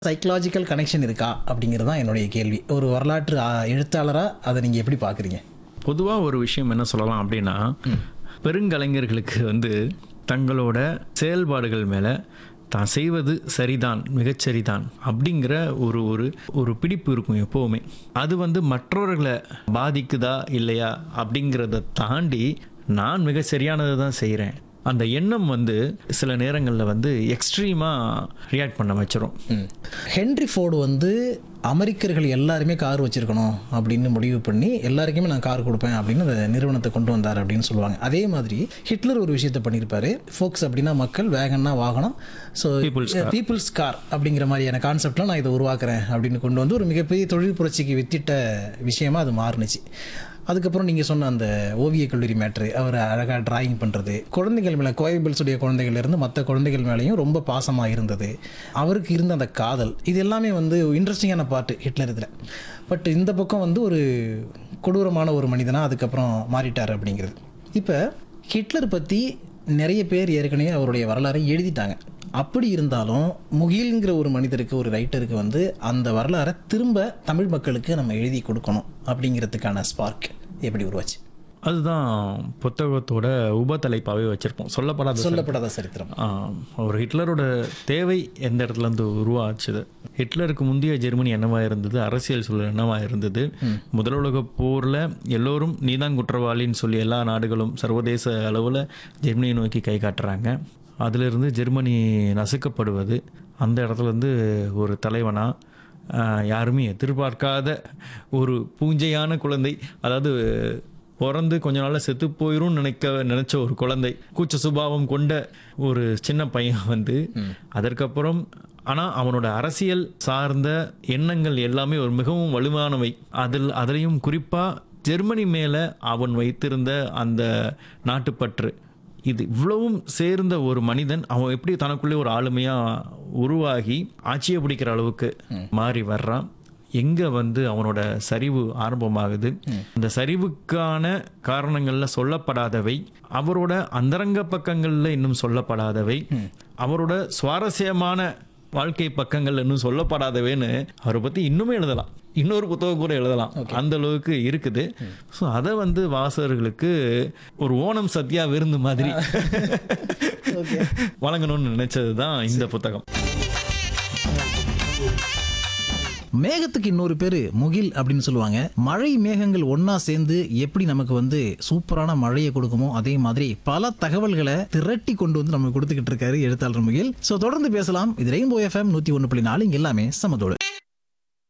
psychological connection இருக்கா அப்படிங்கிறது தான் என்னுடைய கேள்வி ஒரு வரலாற்று எழுத்தாளராக அதை நீங்கள் எப்படி பார்க்குறீங்க பொதுவாக ஒரு விஷயம் என்ன சொல்லலாம் அப்படின்னா பெருங்கலைஞர்களுக்கு வந்து தங்களோட செயல்பாடுகள் மேலே தான் செய்வது சரிதான் மிகச்சரிதான் அப்படிங்கிற ஒரு ஒரு ஒரு பிடிப்பு இருக்கும் எப்போவுமே அது வந்து மற்றவர்களை பாதிக்குதா இல்லையா அப்படிங்கிறத தாண்டி நான் மிக சரியானதை தான் செய்கிறேன் அந்த எண்ணம் வந்து சில நேரங்களில் வந்து எக்ஸ்ட்ரீமாக ரியாக்ட் பண்ண வச்சிரும் ஹென்ரி ஃபோர்டு வந்து அமெரிக்கர்கள் எல்லாருமே கார் வச்சிருக்கணும் அப்படின்னு முடிவு பண்ணி எல்லாருக்குமே நான் கார் கொடுப்பேன் அப்படின்னு அந்த நிறுவனத்தை கொண்டு வந்தார் அப்படின்னு சொல்லுவாங்க அதே மாதிரி ஹிட்லர் ஒரு விஷயத்தை பண்ணியிருப்பாரு ஃபோக்ஸ் அப்படின்னா மக்கள் வேகன்னா வாகனம் ஸோ People's பீப்புள்ஸ் கார் அப்படிங்கிற மாதிரியான கான்செப்ட்லாம் நான் இதை உருவாக்குறேன் அப்படின்னு கொண்டு வந்து ஒரு மிகப்பெரிய தொழில் புரட்சிக்கு வித்திட்ட விஷயமா அது மாறுனுச்சு அதுக்கப்புறம் நீங்கள் சொன்ன அந்த ஓவியக் கல்லூரி மேட்ரு அவர் அழகாக டிராயிங் பண்ணுறது குழந்தைகள் மேலே கோயபிள்ஸுடைய குழந்தைகள் இருந்து மற்ற குழந்தைகள் மேலேயும் ரொம்ப பாசமாக இருந்தது அவருக்கு இருந்த அந்த காதல் இது எல்லாமே வந்து இன்ட்ரெஸ்டிங்கான பார்ட்டு ஹிட்லர் இதில் பட் இந்த பக்கம் வந்து ஒரு கொடூரமான ஒரு மனிதனாக அதுக்கப்புறம் மாறிட்டார் அப்படிங்கிறது இப்போ ஹிட்லர் பற்றி நிறைய பேர் ஏற்கனவே அவருடைய வரலாறை எழுதிட்டாங்க அப்படி இருந்தாலும் முகில்ங்கிற ஒரு மனிதருக்கு ஒரு ரைட்டருக்கு வந்து அந்த வரலாறை திரும்ப தமிழ் மக்களுக்கு நம்ம எழுதி கொடுக்கணும் அப்படிங்கிறதுக்கான ஸ்பார்க் எப்படி உருவாச்சு அதுதான் புத்தகத்தோட உபத்தலைப்பாகவே வச்சுருப்போம் சொல்லப்படாத சொல்லப்படாத சரித்திரம் ஆம், ஒரு ஹிட்லரோட தேவை எந்த இடத்துல இருந்து உருவாச்சுது ஹிட்லருக்கு முந்தைய ஜெர்மனி என்னவா இருந்தது அரசியல் சூழல் என்னவா இருந்தது முதல் உலக போர்ல எல்லோரும் நீதான் குற்றவாளின்னு சொல்லி எல்லா நாடுகளும் சர்வதேச அளவில் ஜெர்மனியை நோக்கி கை காட்டுறாங்க அதிலிருந்து ஜெர்மனி நசுக்கப்படுவது அந்த இடத்துல இருந்து ஒரு தலைவனா ஆஹ், யாருமே எதிர்பார்க்காத ஒரு பூஞ்சையான குழந்தை அதாவது பிறந்து கொஞ்ச நாள்ல செத்து போயிரும் நினைக்க நினைச்ச ஒரு குழந்தை கூச்ச சுபாவம் கொண்ட ஒரு சின்ன பையன் வந்து அதற்கப்புறம் ஆனா அவனோட அரசியல் சார்ந்த எண்ணங்கள் எல்லாமே ஒரு மிகவும் வலுவானவை அதில் அதிலையும் குறிப்பா ஜெர்மனி மேல அவன் வைத்திருந்த அந்த நாட்டுப்பற்று இது இவ்வளவும் சேர்ந்த ஒரு மனிதன் அவன் எப்படி தனக்குள்ளே ஒரு ஆளுமையா உருவாகி ஆட்சியை பிடிக்கிற அளவுக்கு மாறி வர்றான் எங்க வந்து அவனோட சரிவு ஆரம்பமாகுது அந்த சரிவுக்கான காரணங்கள்ல சொல்லப்படாதவை அவரோட அந்தரங்க பக்கங்கள்ல இன்னும் சொல்லப்படாதவை அவரோட சுவாரஸ்யமான வாழ்க்கை பக்கங்கள் இன்னும் சொல்லப்படாதவைன்னு அவரை பத்தி இன்னுமே எழுதலாம் இன்னொரு புத்தகம் கூட எழுதலாம் அந்த அளவுக்கு இருக்குது ஸோ அதை வந்து வாசகர்களுக்கு ஒரு ஓணம் சத்யா விருந்து மாதிரி வழங்கணும்னு நினைச்சது தான் இந்த புத்தகம் மேகத்துக்கு இன்னொரு பேர் முகில் அப்படின்னு சொல்லுவாங்க மழை மேகங்கள் ஒண்ணா சேர்ந்து எப்படி நமக்கு வந்து சூப்பரான மழையை கொடுக்குமோ அதே மாதிரி பல தகவல்களை திரட்டி கொண்டு வந்து நமக்கு கொடுத்துக்கிட்டு இருக்காரு எழுத்தாளர் முகில் ஸோ தொடர்ந்து பேசலாம் இது ரெயின்போ எஃப்எம் நூற்றி ஒன்று புள்ளி நாலு இங்க எல்லாமே சமதோடு